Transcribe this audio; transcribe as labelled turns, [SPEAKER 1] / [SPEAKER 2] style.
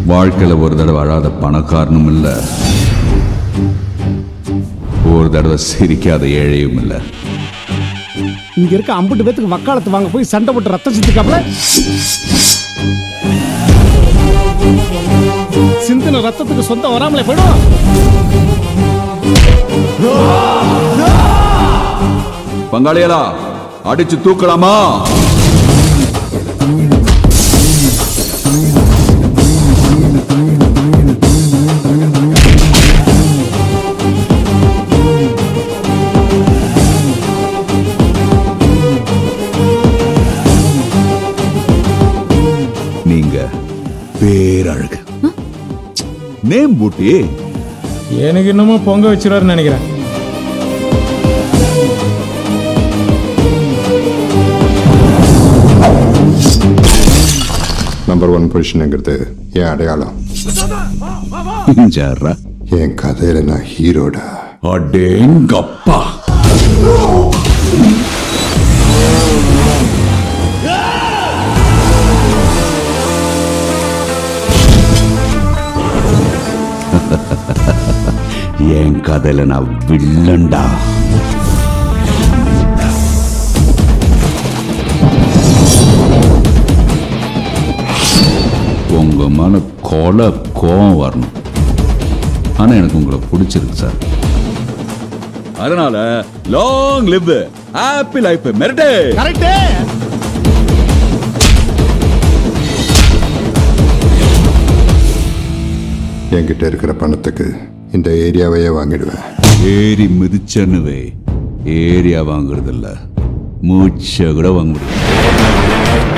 [SPEAKER 1] வாழ்க்கையில் ஒரு தடவை அழாத பணக்காரனும் இல்லை ஒரு தடவை சிரிக்காத ஏழையும் இல்லை
[SPEAKER 2] இங்க இருக்க அம்புட்டு பேத்துக்கு வக்காலத்து வாங்க போய் சண்டை போட்டு ரத்தம் சிந்திக்காப்ல சிந்தின ரத்தத்துக்கு சொந்தம் வராமலே போயிடும்
[SPEAKER 1] பங்காளிகளா அடிச்சு தூக்கலாமா நீங்க பேரழகு நேம் பூட்டி
[SPEAKER 3] எனக்கு இன்னமும் பொங்க வச்சிருவாருன்னு நினைக்கிறேன்
[SPEAKER 4] நம்பர் ஒன் பொசிஷனுங்கிறது என் அடையாளம்
[SPEAKER 1] ஜர்ரா
[SPEAKER 4] என் கதையில நான் ஹீரோடா
[SPEAKER 1] அடேங்கப்பா என் கதையில நான் வில்லன்டா உங்க மேல கொலை கோவம் வரணும் ஆனா எனக்கு உங்களை பிடிச்சிருக்கு சார் அதனால லாங் லிவ் ஹாப்பி லைஃப் மெரிட்டே
[SPEAKER 2] கரெக்டே
[SPEAKER 4] என்கிட்ட இருக்கிற பணத்துக்கு இந்த ஏரியாவையே வாங்கிடுவேன்
[SPEAKER 1] ஏறி மிதிச்சனுவே ஏரியா வாங்குறது இல்ல மூச்சை கூட வாங்க முடியும்